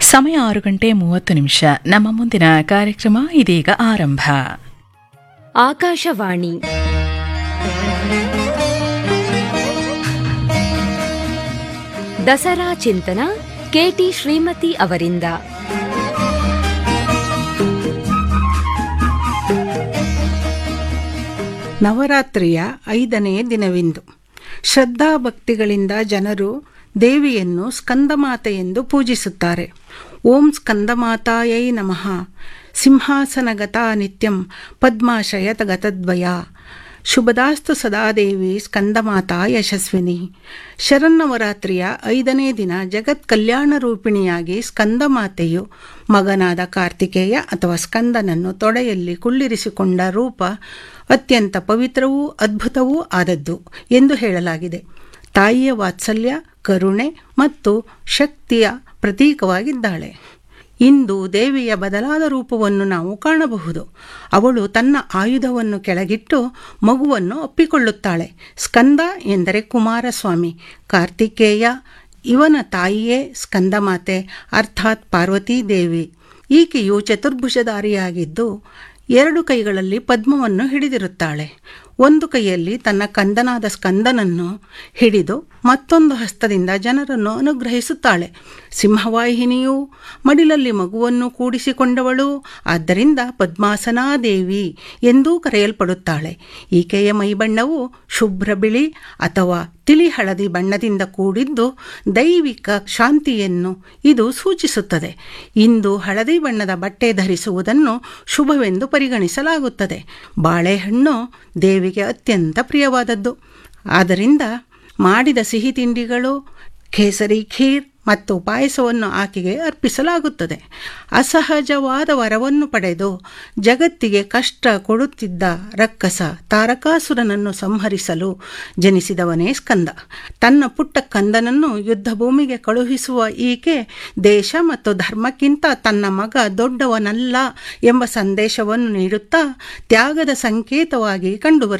ಸಮಯ ಆರು ಗಂಟೆ ಮೂವತ್ತು ನಿಮಿಷ ನಮ್ಮ ಮುಂದಿನ ಕಾರ್ಯಕ್ರಮ ಇದೀಗ ಆರಂಭ ಆಕಾಶವಾಣಿ ದಸರಾ ಚಿಂತನ ಕೆಟಿ ಶ್ರೀಮತಿ ಅವರಿಂದ ನವರಾತ್ರಿಯ ಐದನೇ ದಿನವಿಂದು ಶ್ರದ್ಧಾಭಕ್ತಿಗಳಿಂದ ಜನರು ದೇವಿಯನ್ನು ಸ್ಕಂದಮಾತೆ ಎಂದು ಪೂಜಿಸುತ್ತಾರೆ ಓಂ ಸ್ಕಂದಮಾತಾಯೈ ನಮಃ ಸಿಂಹಾಸನಗತಾ ನಿತ್ಯಂ ಪದ್ಮಾಶಯತ ಗತದ್ವಯ ಶುಭದಾಸ್ತು ಸದಾದೇವಿ ಸ್ಕಂದಮಾತಾ ಯಶಸ್ವಿನಿ ಶರನ್ನವರಾತ್ರಿಯ ಐದನೇ ದಿನ ಜಗತ್ ಕಲ್ಯಾಣ ರೂಪಿಣಿಯಾಗಿ ಸ್ಕಂದಮಾತೆಯು ಮಗನಾದ ಕಾರ್ತಿಕೇಯ ಅಥವಾ ಸ್ಕಂದನನ್ನು ತೊಡೆಯಲ್ಲಿ ಕುಳ್ಳಿರಿಸಿಕೊಂಡ ರೂಪ ಅತ್ಯಂತ ಪವಿತ್ರವೂ ಅದ್ಭುತವೂ ಆದದ್ದು ಎಂದು ಹೇಳಲಾಗಿದೆ ತಾಯಿಯ ವಾತ್ಸಲ್ಯ ಕರುಣೆ ಮತ್ತು ಶಕ್ತಿಯ ಪ್ರತೀಕವಾಗಿದ್ದಾಳೆ ಇಂದು ದೇವಿಯ ಬದಲಾದ ರೂಪವನ್ನು ನಾವು ಕಾಣಬಹುದು ಅವಳು ತನ್ನ ಆಯುಧವನ್ನು ಕೆಳಗಿಟ್ಟು ಮಗುವನ್ನು ಒಪ್ಪಿಕೊಳ್ಳುತ್ತಾಳೆ ಸ್ಕಂದ ಎಂದರೆ ಕುಮಾರಸ್ವಾಮಿ ಕಾರ್ತಿಕೇಯ ಇವನ ತಾಯಿಯೇ ಸ್ಕಂದಮಾತೆ ಅರ್ಥಾತ್ ಪಾರ್ವತೀ ದೇವಿ ಈಕೆಯು ಚತುರ್ಭುಜಧಾರಿಯಾಗಿದ್ದು ಎರಡು ಕೈಗಳಲ್ಲಿ ಪದ್ಮವನ್ನು ಹಿಡಿದಿರುತ್ತಾಳೆ ಒಂದು ಕೈಯಲ್ಲಿ ತನ್ನ ಕಂದನಾದ ಸ್ಕಂದನನ್ನು ಹಿಡಿದು ಮತ್ತೊಂದು ಹಸ್ತದಿಂದ ಜನರನ್ನು ಅನುಗ್ರಹಿಸುತ್ತಾಳೆ ಸಿಂಹವಾಹಿನಿಯು ಮಡಿಲಲ್ಲಿ ಮಗುವನ್ನು ಕೂಡಿಸಿಕೊಂಡವಳು ಆದ್ದರಿಂದ ಪದ್ಮಾಸನಾದೇವಿ ಎಂದೂ ಕರೆಯಲ್ಪಡುತ್ತಾಳೆ ಈಕೆಯ ಮೈಬಣ್ಣವು ಶುಭ್ರ ಬಿಳಿ ಅಥವಾ ತಿಳಿ ಹಳದಿ ಬಣ್ಣದಿಂದ ಕೂಡಿದ್ದು ದೈವಿಕ ಶಾಂತಿಯನ್ನು ಇದು ಸೂಚಿಸುತ್ತದೆ ಇಂದು ಹಳದಿ ಬಣ್ಣದ ಬಟ್ಟೆ ಧರಿಸುವುದನ್ನು ಶುಭವೆಂದು ಪರಿಗಣಿಸಲಾಗುತ್ತದೆ ಬಾಳೆಹಣ್ಣು ದೇವಿಗೆ ಅತ್ಯಂತ ಪ್ರಿಯವಾದದ್ದು ಆದ್ದರಿಂದ ಮಾಡಿದ ಸಿಹಿ ತಿಂಡಿಗಳು ಕೇಸರಿ ಖೀರ್ ಮತ್ತು ಪಾಯಸವನ್ನು ಆಕೆಗೆ ಅರ್ಪಿಸಲಾಗುತ್ತದೆ ಅಸಹಜವಾದ ವರವನ್ನು ಪಡೆದು ಜಗತ್ತಿಗೆ ಕಷ್ಟ ಕೊಡುತ್ತಿದ್ದ ರಕ್ಕಸ ತಾರಕಾಸುರನನ್ನು ಸಂಹರಿಸಲು ಜನಿಸಿದವನೇ ಸ್ಕಂದ ತನ್ನ ಪುಟ್ಟ ಕಂದನನ್ನು ಯುದ್ಧ ಭೂಮಿಗೆ ಕಳುಹಿಸುವ ಈಕೆ ದೇಶ ಮತ್ತು ಧರ್ಮಕ್ಕಿಂತ ತನ್ನ ಮಗ ದೊಡ್ಡವನಲ್ಲ ಎಂಬ ಸಂದೇಶವನ್ನು ನೀಡುತ್ತಾ ತ್ಯಾಗದ ಸಂಕೇತವಾಗಿ ಕಂಡುಬರುತ್ತಾಳೆ